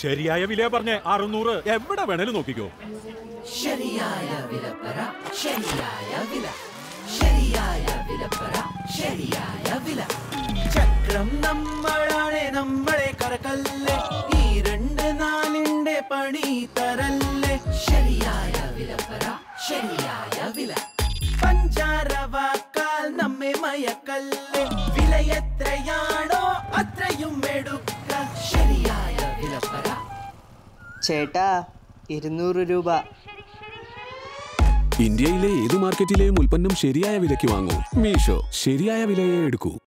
ശരിയായ വില പറഞ്ഞേ അറുന്നൂറ് എവിടെ വേണേലും നോക്കിക്കോ ശരിയായ വിലപ്പറ ശരിയായ വില ശരിയായ വിലപ്പറ ശരിയായ വില ചക്രം നമ്മളാണ് നമ്മളെ കറക്കല്ലേ ഈ രണ്ട് നാലിന്റെ പണി തരല്ലേ ശരിയായ വിലപ്പറ ശരിയായ വില പഞ്ചാര വാക്കാൽ നമ്മെ മയക്കല്ലേ വില എത്രയാണോ അത്രയും എടുക്ക ശരിയായ വിലപ്പറ ചേട്ടാ ഇരുന്നൂറ് രൂപ ഇന്ത്യയിലെ ഏത് മാർക്കറ്റിലെയും ഉൽപ്പന്നം ശരിയായ വിലയ്ക്ക് വാങ്ങൂ മീഷോ ശരിയായ വിലയെ എടുക്കൂ